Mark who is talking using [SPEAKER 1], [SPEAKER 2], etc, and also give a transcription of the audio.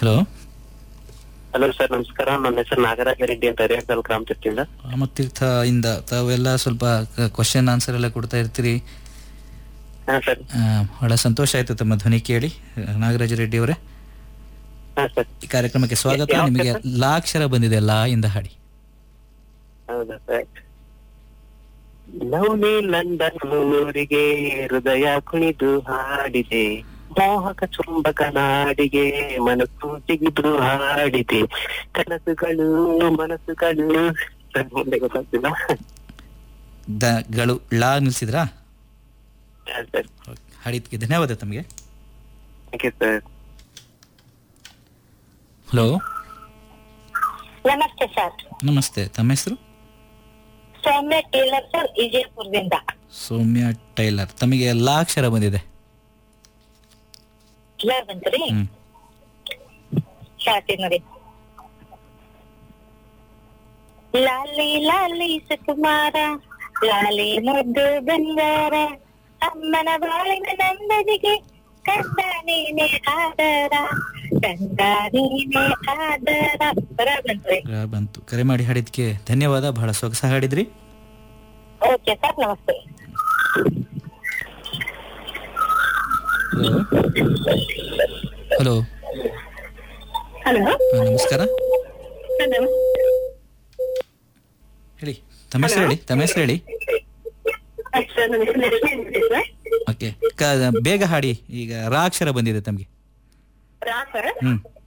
[SPEAKER 1] Hello
[SPEAKER 2] hello sir ನಮಸ್ಕಾರ ನನ್ನ ಹೆಸರು ನಾಗರಾಜ ರೆಡ್ಡಿ ಅಂತ ಹಿರಿಯಕಲ್ ಗ್ರಾಮ ಚರ್ಚಿಂದ
[SPEAKER 1] ರಾಮತೀರ್ಥ ಇಂದ ತಾವೆಲ್ಲ ಸ್ವಲ್ಪ ಕ್ವಶನ್ ಆನ್ಸರ್ ಎಲ್ಲ ಕೊಡ್ತಾ ಇರ್ತೀರಿ
[SPEAKER 2] ಹಾ ಸರ್
[SPEAKER 1] ಆ, ಬಹಳ ಸಂತೋಷ ಆಯ್ತು ತಮ್ಮ ಧ್ವನಿ ಕೇಳಿ ನಾಗರಾಜ ರೆಡ್ಡಿ ಅವರೇ
[SPEAKER 2] ಹಾ ಸರ್
[SPEAKER 1] ಈ ಕಾರ್ಯಕ್ರಮಕ್ಕೆ ಸ್ವಾಗತ
[SPEAKER 2] ಯಾವ
[SPEAKER 1] ನಿಮಗೆ
[SPEAKER 2] ಅಕ್ಷರ?
[SPEAKER 1] ಲಾಕ್ಷರ ಬಂದಿದೆ ಲಾ ಇಂದ ಹಾಡಿ
[SPEAKER 2] ಹೌದಾ ಸರ್ ಲವ್ಲಿ ಲಂಡನ್ ಊರಿಗೆ ಹೃದಯ ಕುಣಿದು ಹಾಡಿದೆ ಮೋಹಕ ಚುಂಬಕ ನಾಡಿಗೆ ಮನಸ್ಸು ಸಿಗಿದು ಹಾಡಿದೆ ಕನಸುಗಳು ಮನಸ್ಸುಗಳು ಸರ್, ಮುಂದೆ ಗೊತ್ತಾಗ್ತಿಲ್ಲ
[SPEAKER 1] ದಗಳು ಲಾ ನಿಲ್ಸಿದ್ರಾ
[SPEAKER 2] ಹಾ ಸರ್
[SPEAKER 1] ಹಾಡಿದ್ಕೆ ಧನ್ಯವಾದ ತಮಗೆ
[SPEAKER 2] ಥ್ಯಾಂಕ್ ಯು ಸರ್
[SPEAKER 1] ಹಲೋ
[SPEAKER 3] ನಮಸ್ತೆ ಸರ್
[SPEAKER 1] ನಮಸ್ತೆ ತಮ್ಮ ಹೆಸರು
[SPEAKER 3] ಸೌಮ್ಯ ಟೇಲರ್ ಸರ್ ವಿಜಯಪುರದಿಂದ
[SPEAKER 1] ಸೌಮ್ಯ ಟೈಲರ್ ತಮಗೆ ಲಾಕ್ಷರ ಬಂದಿದೆ
[SPEAKER 3] ಇಲ್ಲ ಬಂತ್ರಿ
[SPEAKER 1] ಹ್ಮ್
[SPEAKER 3] ಶಾತಿ ನೋಡಿ ಲಾಲಿ ಲಾಲಿ ಸುಕುಮಾರ ಲಾಲಿ ಮುದ್ದು ಬಂಗಾರ ಅಮ್ಮನ ಬಾಳಿನ ನಂದನಿಗೆ ಕಂದ ನೀನೆ ಆದರ ಕಂದ ನೀನೆ ಆದರ ಬರ ಬಂತ್ರಿ
[SPEAKER 1] ರಾ ಬಂತು ಕರೆ ಮಾಡಿ ಹಾಡಿದ್ಕೆ ಧನ್ಯವಾದ ಬಹಳ ಸೊಗಸ ಹಾಡಿದ್ರಿ
[SPEAKER 3] ಓಕೆ ಸರ್ ನಮಸ್ತೆ
[SPEAKER 1] ಹಲೋ ಹಲೋ
[SPEAKER 3] ಹಲೋ
[SPEAKER 1] ನಮಸ್ಕಾರ
[SPEAKER 3] ಹಲೋ
[SPEAKER 1] ಹೇಳಿ ತಮ್ಮ ಹೆಸರು ಹೇಳಿ ತಮ್ಮ ಹೆಸರು ಹೇಳಿ
[SPEAKER 3] ಸರ್ ನನ್ನ ಹೆಸರು ಲಕ್ಷ್ಮೀ ಅಂತ ಸರ್
[SPEAKER 1] ಓಕೆ ಬೇಗ ಹಾಡಿ ಈಗ ರಾ ಅಕ್ಷರ ಬಂದಿದೆ ತಮಗೆ
[SPEAKER 3] ರಾ ಸರ್
[SPEAKER 1] ಹ್ಮ್